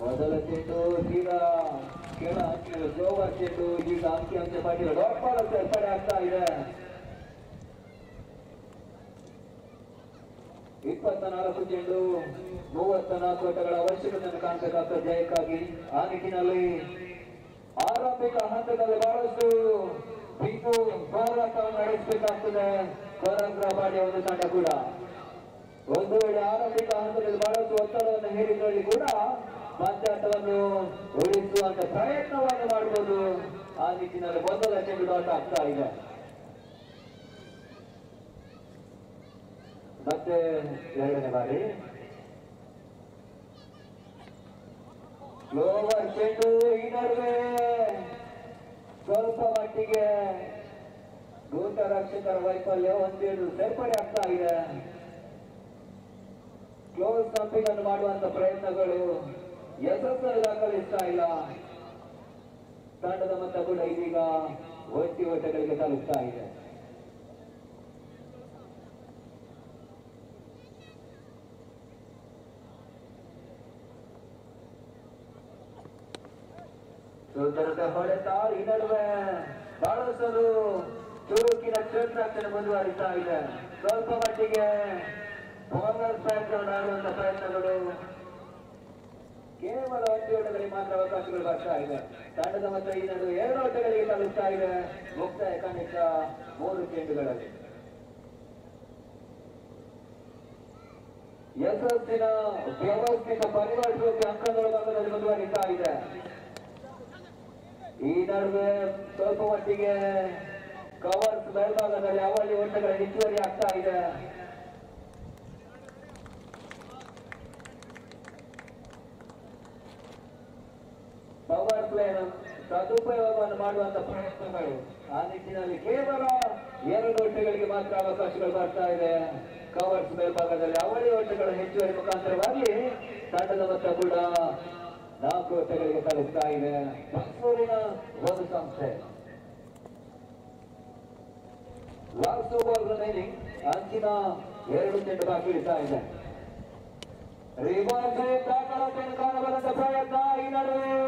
ಮೊದಲ ಚೆಂಡು ಈಗ ಕೆಳ ಅಂಚಿನ ಜೋವರ್ ಚೆಂಡು ಈಗ ಅಂಕಿ ಅಂಚೆ ಪಟ್ಟಿರೋ ಡಾಟ್ ಬಾಲ್ ಸೇರ್ಪಡೆ ಆಗ್ತಾ ಇದೆ ಇಪ್ಪತ್ತ ನಾಲ್ಕು ಚೆಂಡು ಮೂವತ್ತ ನಾಲ್ಕು ಓಟಗಳ ಅವಶ್ಯಕತೆಯನ್ನು ಕಾಣಬೇಕಾಗ್ತದೆ ಜಯಕ್ಕಾಗಿ ಆ ನಿಟ್ಟಿನಲ್ಲಿ ಆರಂಭಿಕ ಹಂತದಲ್ಲಿ ಬಹಳಷ್ಟು ಬಿಂದು ಹೋರಾಟವನ್ನು ನಡೆಸಬೇಕಾಗ್ತದೆ ಕೊರಂಗ್ರ ಬಾಡಿಯ ಒಂದು ತಂಡ ಕೂಡ ಒಂದು ವೇಳೆ ಆರಂಭಿಕ ಹಂತದಲ್ಲಿ ಬಹಳಷ್ಟು ಒತ್ತಡವನ್ನು ಹೇರಿದ್ರಲ್ಲಿ ಕೂಡ ಪಂಚಾಟವನ್ನು ಉಳಿಸುವಂತ ಪ್ರಯತ್ನವನ್ನು ಮಾಡಬಹುದು ಆ ನಿಟ್ಟಿನಲ್ಲಿ ಮೊದಲ ಚೆಂಡು ಡಾಟ್ ಆಗ್ತಾ ಇದೆ ಮತ್ತೆ ಎರಡನೇ ಬಾರಿ ಲೋವರ್ ಚೆಂಡು ಈ ನಡುವೆ ಸ್ವಲ್ಪ ಮಟ್ಟಿಗೆ ದೂತ ರಕ್ಷಕರ ವೈಫಲ್ಯ ಒಂದೆರಡು ಸೇರ್ಪಡೆ ಆಗ್ತಾ ಇದೆ ಕ್ಲೋಸ್ ಸಂಪಿಂಗ್ ಅನ್ನು ಮಾಡುವಂತ ಪ್ರಯತ್ನಗಳು ಯಶಸ್ಸನ್ನು ದಾಖಲಿಸ್ತಾ ಇಲ್ಲ ತಂಡದ ಮೊತ್ತ ಕೂಡ ಇದೀಗ ಒಟ್ಟಿ ಓಟಗಳಿಗೆ ತಲುಪ್ತಾ ಇದೆ ಸುಂದರತೆ ಹೊಡೆತ ಈ ನಡುವೆ ಬಹಳಷ್ಟು ಚುರುಕಿನ ಕ್ಷೇತ್ರಾಕ್ಷಣೆ ಮುಂದುವರಿತಾ ಇದೆ ಸ್ವಲ್ಪ ಮಟ್ಟಿಗೆ ಬೌಲರ್ ಬ್ಯಾಕ್ಗ್ರೌಂಡ್ ಆಡುವಂತ ಪ್ರಯತ್ನಗಳು ಕೇವಲ ಒಂದು ಓಟಗಳಿಗೆ ಮಾತ್ರ ಅವಕಾಶಗಳು ಬರ್ತಾ ಇದೆ ತಂಡದ ಮೊತ್ತ ಈ ನಡುವೆ ಎರಡು ಓಟಗಳಿಗೆ ತಲುಪ್ತಾ ಇದೆ ಮುಕ್ತಾಯ ಕನಿಷ್ಠ ಮೂರು ಚೆಂಡುಗಳಲ್ಲಿ ಯಶಸ್ಸಿನ ವ್ಯವಸ್ಥಿತ ಪರಿವರ್ತಿಸುವ ಅಂಕಗಳ ಭಾಗದಲ್ಲಿ ಮುಂದುವರಿತಾ ಇದೆ ಈ ನಡುವೆ ಸ್ವಲ್ಪ ಮಟ್ಟಿಗೆ ಕವರ್ಸ್ ಮೇಲ್ಭಾಗದಲ್ಲಿ ಅವಳಿ ಓಟಗಳ ಹೆಚ್ಚುವರಿ ಆಗ್ತಾ ಇದೆ ಪವರ್ ಪ್ಲೇ ಸದುಪಯೋಗವನ್ನು ಮಾಡುವಂತ ಪ್ರಯತ್ನಗಳು ಆ ನಿಟ್ಟಿನಲ್ಲಿ ಕೇವಲ ಎರಡು ಓಟಗಳಿಗೆ ಮಾತ್ರ ಅವಕಾಶಗಳು ಬರ್ತಾ ಇದೆ ಕವರ್ಸ್ ಮೇಲ್ಭಾಗದಲ್ಲಿ ಅವಳಿ ಓಟಗಳ ಹೆಚ್ಚುವರಿ ಮುಖಾಂತರವಾಗಿ ತಂಡದ ಮೊತ್ತ ಕೂಡ ನಾಲ್ಕು ಓಟಗಳಿಗೆ ತಲುಪ್ತಾ ಇದೆ ಮೈಸೂರಿನ ಒಂದು ಸಂಸ್ಥೆ ಲಾಸ್ಟ್ ಓವರ್ ರಿಮೈನಿಂಗ್ ಅಂಚಿನ ಎರಡು ಚೆಂಡು ಬಾಕಿ ಇಡ್ತಾ ಇದೆ ರಿವರ್ಸ್ ದಾಖಲಾತಿಯನ್ನು ಕಾಣಬಲ್ಲಂತ ಪ್ರಯತ್ನ ಈ ನಡುವೆ